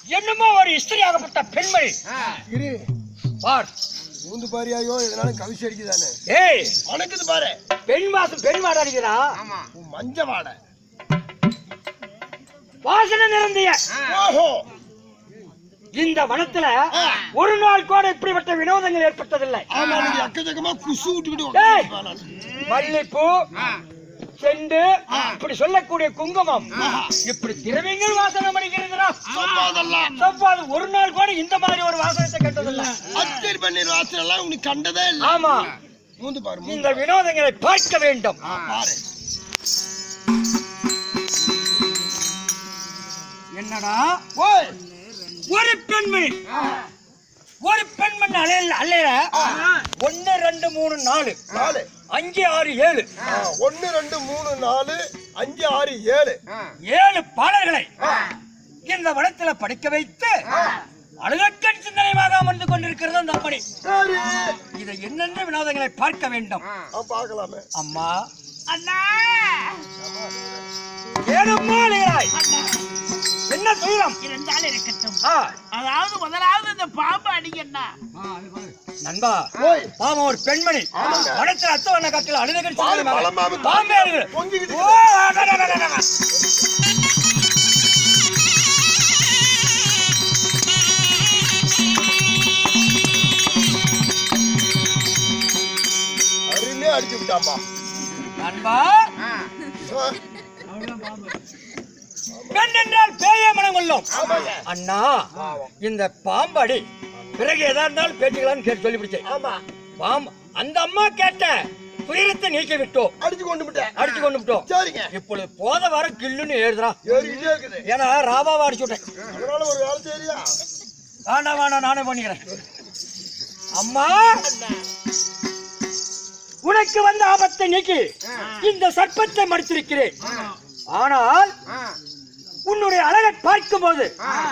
என்னமோ ஒரு இஸ்திரியாகப்பட்ட பெண்மணி இரு பார் ஊந்து பாரியாயோ இதனால கவிசி அடிக்குதானே ஏய் வணக்குது பாரு பெண் வாசம் பெண் வாடை அடிக்கிறா உன் மஞ்ச வாடை வாசனை நிறந்திய ஓஹோ இந்த வனத்துல ஒரு நாள் கூட இப்படிப்பட்ட வினோதங்கள் ஏற்பட்டதில்லை ஆமா நீங்க எக்கச்சக்கமா குசு விட்டுக்கிட்டு ஏய்! உட்கார்ந்து மல்லிப்பூ செண்டு இப்படி சொல்லக்கூடிய குங்குமம் இப்படி திரவியங்கள் வாசனை பண்ணிக்கிறதுனா அதெல்லாம் சப்பாது ஒரு நாள் கூட இந்த மாதிரி ஒரு வாசனத்தை கேட்டதில்லை அத்தர் பன்னீர் வாசனை எல்லாம் உனக்கு கண்டதே இல்ல ஆமா மூந்து பாரு மூந்து இந்த வினோதங்களை பார்க்க வேண்டும் பாரு என்னடா ஓய் ஒரு பெண்மணி ஒரு பெண்மணி அலையல அலையில ஒன்னு ரெண்டு மூணு நாலு நாலு அஞ்சு ஆறு ஏழு ஆ, ஒண்ணு ரெண்டு மூணு நாலு அஞ்சு ஆறு ஏழு ஏழு பாடல்களை இந்த வனத்துல படிக்க வைத்து அழுகக்கண் சிந்தனையாக அமர்ந்து கொண்டிருக்கிறது அந்த அம்மணி சரி இதை என்னென்ன வினோதங்களை பார்க்க வேண்டும் ஆ, பார்க்கலாமே அம்மா அண்ணா ஏழும்மா அழுகிறாய் என்ன துயரம் இருந்தாலும் இருக்கட்டும் ஆ, அதாவது முதலாவது இந்த பாம்பு அடிக்கண்ணா நண்பா ஓய் பாவம் ஒரு பெண்மணி வனத்துல அத்த வண்ண காட்டில் அழுகக்கண் பால் சிந்தனையாக பழமாவு பாம்பே அழுகுது. பொங்கிக்கிட்டு ஓ, அட, அட, அட, அட, அட. அருமையா அடிச்சு விட்டாம்பா நண்பா ஆ, பெண் என்றால் பேய மனம் கொள்ளும் ஆமாங்க அண்ணா இந்த பாம்படி பிறகு எதா இருந்தாலும் பேச்சுக்கலாம்னு கேட்டு சொல்லி பிடிச்சேன் ஆமா பாம்பு அந்த அம்மா கேட்ட துயரத்தை நீக்கி விட்டோம் அடிச்சு கொண்டு விட்டேன் அடிச்சு கொண்டு விட்டோம் சரிங்க இப்பொழுது போத வர கில்லுன்னு ஏறுறான் ஏறிக்கிட்டே இருக்குது ஏன்னா ராபாவை அடிச்சு விட்டேன் அதனால ஒரு வேலை சரியா வேண்டாம் வேண்டாம் நானே பண்ணிக்கிறேன் அம்மா உனக்கு வந்த ஆபத்தை நீக்கி இந்த சர்ப்பத்தை மடித்திருக்கிறேன் ஆனால் உன்னுடைய அழகை பார்க்கும்போது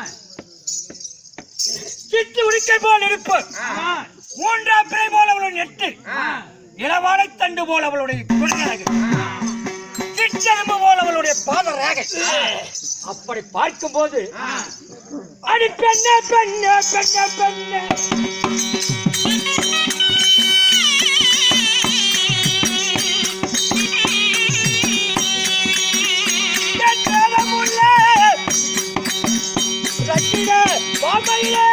சித்து உடுக்கை போல் இருப்பு மூன்றாம் பிறை போல அவளுடைய நெட்டு இளவாழை தண்டு போல அவளுடைய குழந்தை சிற்றெலும்பு போல அவளுடைய பாத ரேகை அப்படி பார்க்கும்போது அடி பெண்ணே பெண்ணே பெண்ணே பெண்ணே கேட்கலமுல்ல ரத்தின பாமையிலே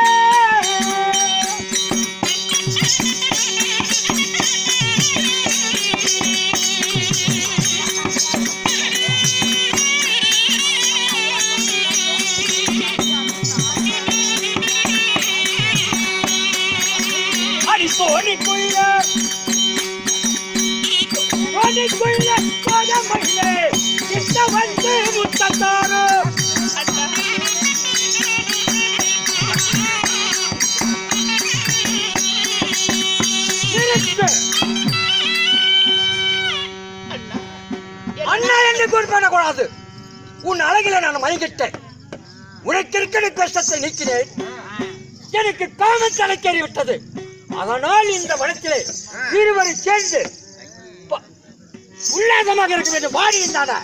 அடி தோணிக்குள்ள தோணிக்குள்ள கோதமயிலே கிட்ட வந்து முத்தத்தாரோ நிறுத்து. அண்ணா என்று குறிப்பிடக்கூடாது உன் அழகில நான் மயங்கிட்டேன் உனக்கு இருக்கிற கஷ்டத்தை நீக்கினேன் எனக்கு காமம் தலைக்கேறி விட்டது அதனால் இந்த வனத்திலே இருவரும் சேர்ந்து ப- உல்லாசமாக இருக்க வேண்டும் வாடி இருந்தாடா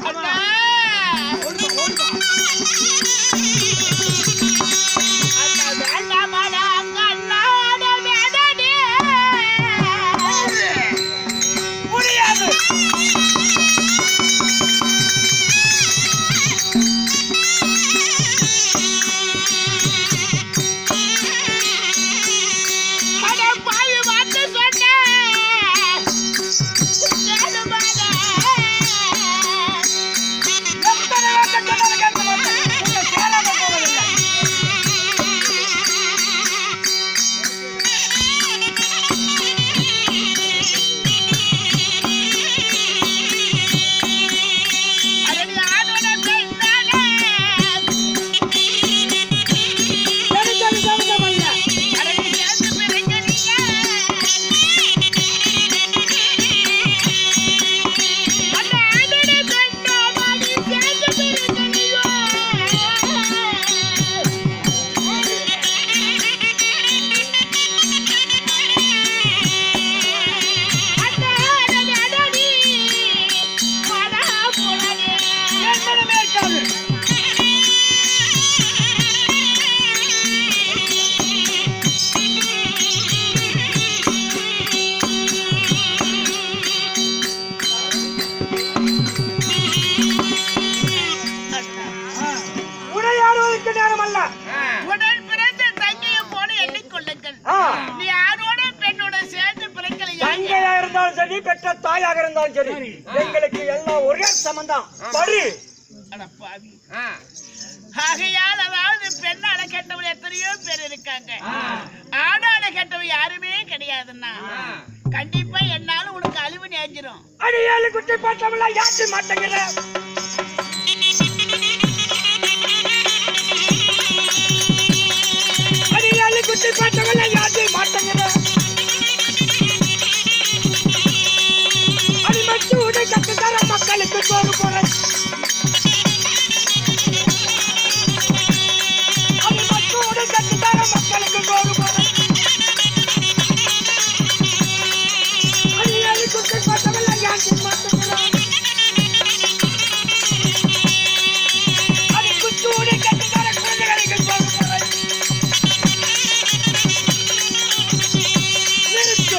முடியாது எத்தனை உடல் பிறந்த தங்கையும் போல எண்ணிக்கொள்ளுங்கள் ஆ. நீ ஆணோட பெண்ணோட சேர்ந்து பிறக்கலையா தங்கையா இருந்தாலும் சரி பெற்ற தாயாக இருந்தாலும் சரி எங்களுக்கு எல்லாம் ஒரே சமந்தான் படி அட பாவி. ஆகையால் அதாவது பெண்ணால கெட்டவங்க எத்தனையோ பேர் இருக்காங்க ஆணால கெட்டவங்க யாருமே கிடையாதுன்னா கண்டிப்பா என்னால உனக்கு அழிவு நேர்ஞ்சிரும் அடி ஏழு குட்டி பார்த்தவங்கள யாச்சு மாட்டேங்கிற அடி ஏழு குட்டி பார்த்தவங்கள யாச்சு மாட்டேங்கிற அடி மச்சு உடை கட்டுத்தர மக்களுக்கு சோறு போறேன் அடி மச்சு உடை கட்டுத்தர மக்களுக்கு சோறு போறேன் அடி ஏழு குட்டி பார்த்தவங்கள யாச்சு மாட்டேங்கிற அடி குச்சு உடை கட்டுத்தர குழந்தைகளுக்கு சோறு போறேன் நிறுத்து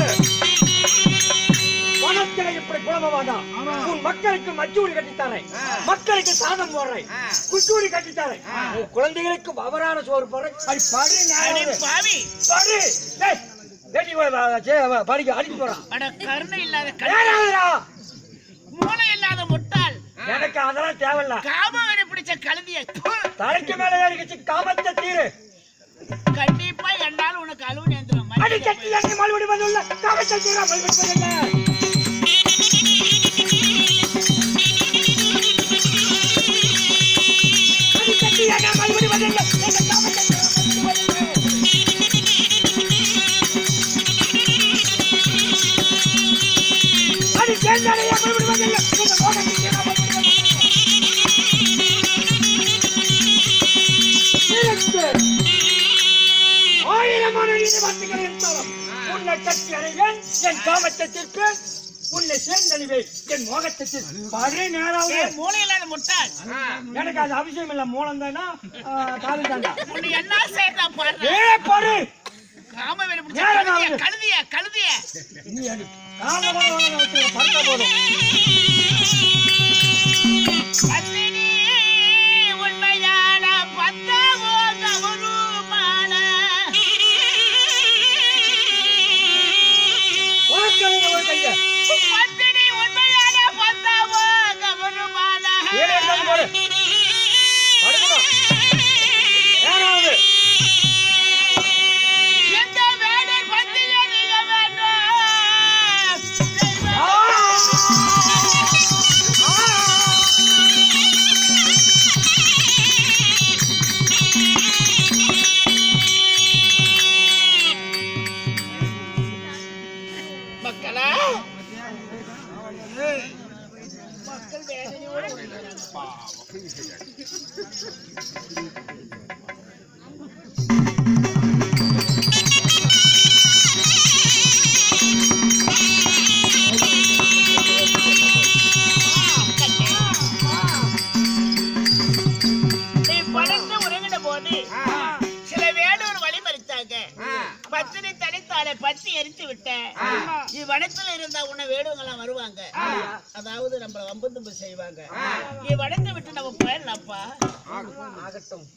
வனத்தில இப்படி குழம்பவாதான் உன் மக்களுக்கு மச்சூடி கட்டித்தாரேன் மக்களுக்கு சாதம் போடுறேன் குச்சூடி கட்டித்தாரேன் உன் குழந்தைகளுக்கு அவரான சோறு போடுறேன் அது படி அடி ஞாயிறு. பாவி படி டேய், வெட்டி போய் வா, வா, சே, வா, படிக்க அடிக்க போறான் அட கருணை இல்லாத கல் ஏறாதுடா. மூளை இல்லாத முட்டாள் எனக்கு அதெல்லாம் தேவையில்ல காமவரை பிடிச்ச கழுதிய தலைக்கு மேல ஏறிக்கிச்சு காமத்தை தீரு கண்டிப்பா என்னால உனக்கு அழிவு நேர்ந்துரும் அடி கட்டி எண்ணி மறுபடி வந்துள்ள காமத்தை தீரா மறுபடி வந்துள்ள அடி கட்டி எண்ணி மறுபடி வந்துள்ள எங்க காமத்தை தீரா மறுபடி வந்துள்ள அடி சேர்ந்தாலே மறுபடி வந்துள்ள எங்க காமத்தை தீரா மறுபடி வந்துள்ள நிறுத்து. ஆயிரமான நீதிமன்றங்கள் இருந்தாலும் உன்னை கட்டி அடைவேன் என் காமத்தை தீர்ப்பேன் உன்னை சேர்ந்தழிவேன் என் மோகத்தை தீர்ப்பேன் படி நேராவது மூளை இல்லாத முட்டாள் எனக்கு அது அவசியம் இல்ல மூலம் தானா காலம் தாண்டா உன்னை என்ன செய்யறா பாரு ஏ பாரு காமவரை பிடிச்ச நேரம் கழுதிய ஆகுது. கழுதிய கழுதிய நீ அடி காலம் பறக்க போதும் பத்தினி உண்மையான பத்தவோ கௌரவமான வாக்களிங்க ஒரு கைய பத்தினி உண்மையான பத்தவோ கௌரவமான கீழே இருந்தாலும் போடு படுக்கணும் நேராவது எந்த வேலை பத்தினி நீங்க வேண்டும் ஆ! ஆ! மக்களா மக்கள் வேதனையோடு நீ படத்தை உறங்கின போது சில வேடூர் வழிமறித்தாங்க பத்தினி தனித்தாளை பத்தி எரித்து விட்டேன் இவ்வனத்துல இருந்தா உன்னை வேடுவங்களாம் வருவாங்க அதாவது நம்மள வம்பு தும்பு செய்வாங்க இவ்வனத்தை விட்டு நம்ம போயிடலாம்ப்பா ஆகட்டும்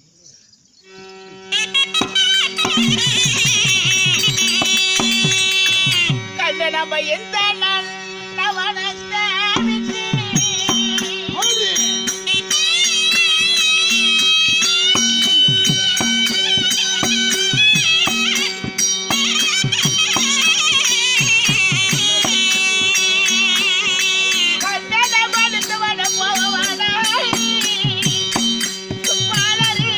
கண்ண நம்ம எந்த நல்லவனத்தை விட்டு கண்ணன மனசு வட போவானா பாலரே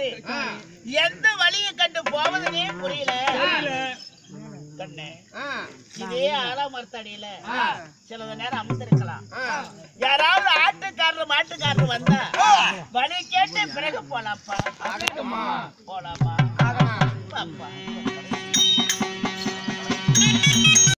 வந்து எந்த வழியை கண்டு போவதுனே புரியல கண்ணே இதே ஆலாமரத்தடியில சில நேரம் அமர்ந்திருக்கலாம் யாராவது ஆட்டுக்காரர் மாட்டுக்காரர் வந்தா வழி கேட்டு பிறகு போலாப்பா போலாமா